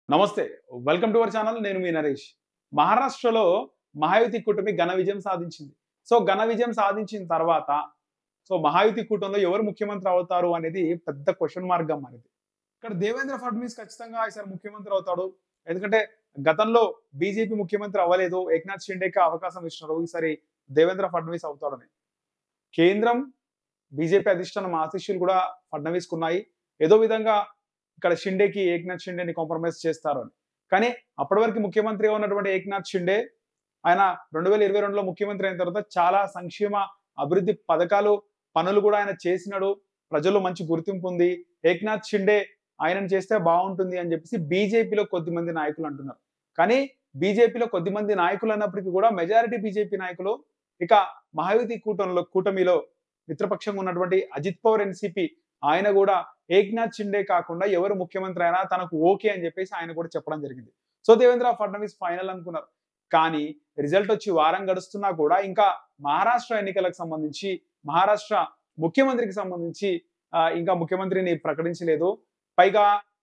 నమస్తే welcome to our channel నేను మీ నరేష్ మహారాష్ట్రలో మహాయుతి కూటమి ఘన విజయం సాధించింది సో ఘన విజయం సాధించిన తర్వాత సో మహాయుతి కూటమిలో ఎవరు ముఖ్యమంత్రి అవుతారు అనేది పెద్ద క్వశ్చన్ మార్క్ గా మారింది ఇక్కడ దేవేంద్ర ఫడ్నవీస్ ఖచ్చితంగా ఈసారి ముఖ్యమంత్రి అవుతాడు ఎందుకంటే గతంలో బీజేపీ ముఖ్యమంత్రి అవ్వలేదు ఏక్నాథ్ షిండేకి అవకాశం ఇచ్చినారు ఈసారి దేవేంద్ర ఫడ్నవీస్ అవుతాడని కేంద్రం బీజేపీ అధిష్టానం ఆశీస్సులు కూడా ఫడ్నవీస్కు ఉన్నాయి ఏదో విధంగా ఇక్కడ షిండేకి ఏక్నాథ్ షిండేని కాంప్రమైజ్ చేస్తారు అని కానీ అప్పటి వరకు ముఖ్యమంత్రిగా ఉన్నటువంటి ఏక్నాథ్ షిండే ఆయన రెండు వేల ఇరవై రెండులో ముఖ్యమంత్రి అయిన తర్వాత చాలా సంక్షేమ అభివృద్ధి పథకాలు పనులు కూడా ఆయన చేసినాడు ప్రజల్లో మంచి గుర్తింపు ఉంది ఏక్నాథ్ షిండే ఆయనను చేస్తే బాగుంటుంది అని చెప్పేసి బీజేపీలో కొద్ది మంది నాయకులు అంటున్నారు కానీ బీజేపీలో కొద్ది మంది నాయకులు అన్నప్పటికీ కూడా మెజారిటీ బీజేపీ నాయకులు ఇక మహాయుతి కూటమిలో కూటమిలో మిత్రపక్షంగా ఉన్నటువంటి అజిత్ పవర్ ఎన్సిపి ఆయన కూడా ఏక్నాథ్ షిండే కాకుండా ఎవరు ముఖ్యమంత్రి అయినా తనకు ఓకే అని చెప్పేసి ఆయన కూడా చెప్పడం జరిగింది సో దేవేంద్ర ఫడ్నవీస్ ఫైనల్ అనుకున్నారు కానీ రిజల్ట్ వచ్చి వారం గడుస్తున్నా కూడా ఇంకా మహారాష్ట్ర ఎన్నికలకు సంబంధించి మహారాష్ట్ర ముఖ్యమంత్రికి సంబంధించి ఆ, ఇంకా ముఖ్యమంత్రిని ప్రకటించలేదు పైగా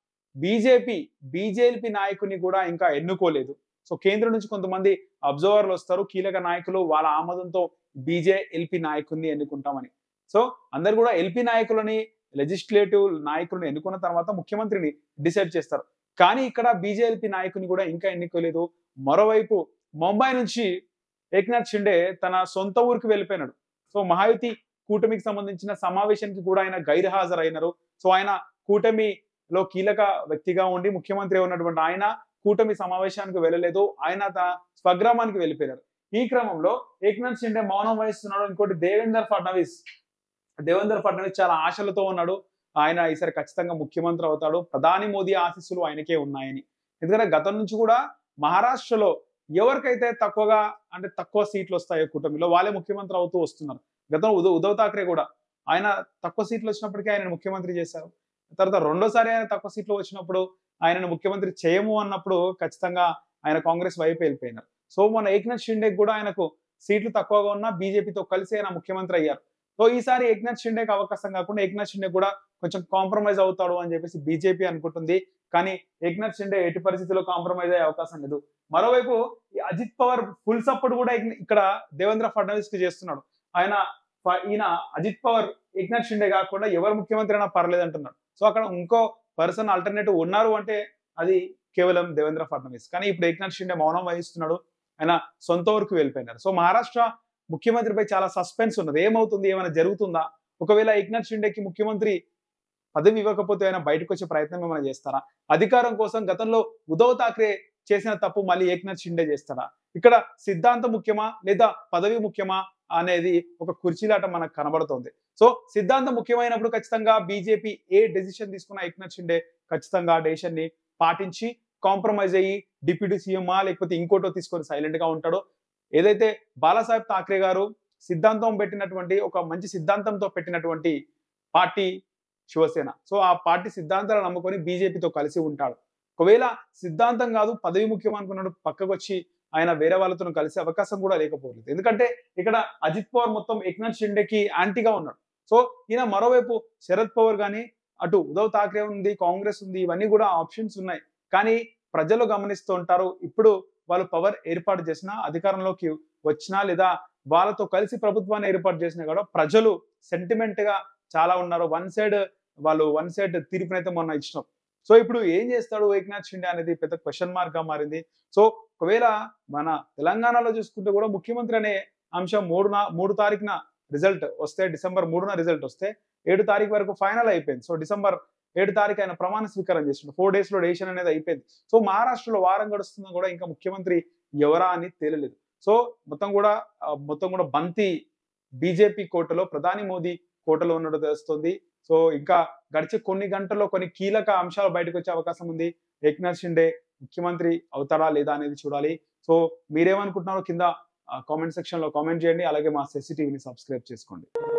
బీజేపీ బీజేపీ నాయకుని కూడా ఇంకా ఎన్నుకోలేదు సో కేంద్రం నుంచి కొంతమంది అబ్జర్వర్లు వస్తారు కీలక నాయకులు వాళ్ళ ఆమోదంతో బీజే ఎల్పీ నాయకుడిని ఎన్నుకుంటామని సో అందరు కూడా ఎల్పీ నాయకులని లెజిస్లేటివ్ నాయకులను ఎన్నుకున్న తర్వాత ముఖ్యమంత్రిని డిసైడ్ చేస్తారు కానీ ఇక్కడ బీజేపీ నాయకుని కూడా ఇంకా ఎన్నుకోలేదు మరోవైపు ముంబై నుంచి ఏక్నాథ్ షిండే తన సొంత ఊరికి వెళ్ళిపోయినాడు సో మహాయుతి కూటమికి సంబంధించిన సమావేశానికి కూడా ఆయన గైర్హాజరైనారు సో ఆయన కూటమిలో కీలక వ్యక్తిగా ఉండి ముఖ్యమంత్రి ఉన్నటువంటి ఆయన కూటమి సమావేశానికి వెళ్ళలేదు ఆయన తన స్వగ్రామానికి వెళ్ళిపోయినారు ఈ క్రమంలో ఏక్నాథ్ షిండే మౌనం వహిస్తున్నాడు ఇంకోటి దేవేందర్ ఫడ్నవీస్ దేవేందర్ ఫడ్నవీస్ చాలా ఆశలతో ఉన్నాడు ఆయన ఈసారి ఖచ్చితంగా ముఖ్యమంత్రి అవుతాడు ప్రధాని మోదీ ఆశీస్సులు ఆయనకే ఉన్నాయని ఎందుకంటే గతం నుంచి కూడా మహారాష్ట్రలో ఎవరికైతే తక్కువగా అంటే తక్కువ సీట్లు వస్తాయో కూటమిలో వాళ్ళే ముఖ్యమంత్రి అవుతూ వస్తున్నారు గతంలో ఉదవ్ ఉద్ధవ్ ఠాక్రే కూడా ఆయన తక్కువ సీట్లు వచ్చినప్పటికీ ఆయన ముఖ్యమంత్రి చేశారు తర్వాత రెండోసారి ఆయన తక్కువ సీట్లు వచ్చినప్పుడు ఆయనను ముఖ్యమంత్రి చేయము అన్నప్పుడు ఖచ్చితంగా ఆయన కాంగ్రెస్ వైపు వెళ్ళిపోయినారు సో మన ఏక్నాథ్ షిండేకి కూడా ఆయనకు సీట్లు తక్కువగా ఉన్నా బీజేపీతో కలిసి ఆయన ముఖ్యమంత్రి అయ్యారు సో ఈసారి ఏక్నాథ్ షిండేకి అవకాశం కాకుండా ఏక్నాథ్ షిండే కూడా కొంచెం కాంప్రమైజ్ అవుతాడు అని చెప్పేసి బీజేపీ అనుకుంటుంది కానీ ఏక్నాథ్ షిండే ఎట్టి పరిస్థితుల్లో కాంప్రమైజ్ అయ్యే అవకాశం లేదు మరోవైపు ఈ అజిత్ పవార్ ఫుల్ సపోర్ట్ కూడా ఇక్- ఇక్కడ దేవేంద్ర ఫడ్నవీస్ కి చేస్తున్నాడు ఆయన ఫ- ఈయన అజిత్ పవార్ ఏక్నాథ్ షిండే కాకుండా ఎవరు ముఖ్యమంత్రి అయినా పర్లేదు అంటున్నాడు సో అక్కడ ఇంకో పర్సన్ ఆల్టర్నేటివ్ ఉన్నారు అంటే అది కేవలం దేవేంద్ర ఫడ్నవీస్ కానీ ఇప్పుడు ఏక్నాథ్ షిండే మౌనం వహిస్తున్నాడు ఆయన సొంత ఊరికి వెళ్ళిపోయినారు సో మహారాష్ట్ర ముఖ్యమంత్రిపై చాలా సస్పెన్స్ ఉన్నది ఏమవుతుంది ఏమైనా జరుగుతుందా ఒకవేళ ఏక్నాథ్ షిండేకి ముఖ్యమంత్రి పదవి ఇవ్వకపోతే ఆయన బయటకు వచ్చే ప్రయత్నం ఏమైనా చేస్తారా అధికారం కోసం గతంలో ఉద్ధవ్ ఠాక్రే చేసిన తప్పు మళ్ళీ ఏక్నాథ్ షిండే చేస్తారా ఇక్కడ సిద్ధాంతం ముఖ్యమా లేదా పదవి ముఖ్యమా అనేది ఒక కుర్చీలాట మనకు కనబడుతోంది సో సిద్ధాంతం ముఖ్యమైనప్పుడు ఖచ్చితంగా బీజేపీ ఏ డెసిషన్ తీసుకున్న ఏక్నాథ్ షిండే ఖచ్చితంగా ఆ డెసిషన్ ని పాటించి కాంప్రమైజ్ అయ్యి డిప్యూటీ సీఎంఆ లేకపోతే ఇంకోటో తీసుకొని సైలెంట్ గా ఉంటాడో ఏదైతే బాలాసాహెబ్ ఠాక్రే గారు సిద్ధాంతం పెట్టినటువంటి ఒక మంచి సిద్ధాంతంతో పెట్టినటువంటి పార్టీ శివసేన సో ఆ పార్టీ సిద్ధాంతాలు నమ్ముకొని బీజేపీతో కలిసి ఉంటాడు ఒకవేళ సిద్ధాంతం కాదు పదవి ముఖ్యం అనుకున్నాడు పక్కకు వచ్చి ఆయన వేరే వాళ్ళతో కలిసే అవకాశం కూడా లేకపోలేదు ఎందుకంటే ఇక్కడ అజిత్ పవార్ మొత్తం ఏక్నాథ్ షిండేకి యాంటీగా ఉన్నాడు సో ఈయన మరోవైపు శరద్ పవార్ కానీ అటు ఉద్ధవ్ ఠాక్రే ఉంది కాంగ్రెస్ ఉంది ఇవన్నీ కూడా ఆప్షన్స్ ఉన్నాయి కానీ ప్రజలు గమనిస్తూ ఉంటారు ఇప్పుడు వాళ్ళు పవర్ ఏర్పాటు చేసినా అధికారంలోకి వచ్చినా లేదా వాళ్ళతో కలిసి ప్రభుత్వాన్ని ఏర్పాటు చేసినా కూడా ప్రజలు సెంటిమెంట్ గా చాలా ఉన్నారు వన్ సైడ్ వాళ్ళు వన్ సైడ్ తీర్పునైతే మొన్న ఇచ్చినాం సో ఇప్పుడు ఏం చేస్తాడు ఏక్నాథ్ షిండే అనేది పెద్ద క్వశ్చన్ మార్క్ గా మారింది సో ఒకవేళ మన తెలంగాణలో చూసుకుంటే కూడా ముఖ్యమంత్రి అనే అంశం మూడున మూడు తారీఖున రిజల్ట్ వస్తే డిసెంబర్ మూడున రిజల్ట్ వస్తే ఏడు తారీఖు వరకు ఫైనల్ అయిపోయింది సో డిసెంబర్ ఏడు తారీఖు ఆయన ప్రమాణ స్వీకారం చేస్తుండే ఫోర్ డేస్ లో డెసిషన్ అనేది అయిపోయింది సో మహారాష్ట్రలో వారం గడుస్తున్నా కూడా ఇంకా ముఖ్యమంత్రి ఎవరా అని తేలలేదు సో మొత్తం కూడా ఆ, మొత్తం కూడా బంతి బీజేపీ కోటలో ప్రధాని మోదీ కోటలో ఉన్నట్టు తెలుస్తుంది సో ఇంకా గడిచే కొన్ని గంటల్లో కొన్ని కీలక అంశాలు బయటకు వచ్చే అవకాశం ఉంది ఏక్నాథ్ షిండే ముఖ్యమంత్రి అవుతాడా లేదా అనేది చూడాలి సో మీరేమనుకుంటున్నారో కింద కామెంట్ సెక్షన్ లో కామెంట్ చేయండి అలాగే మా సెసి టీవీని సబ్స్క్రైబ్ చేసుకోండి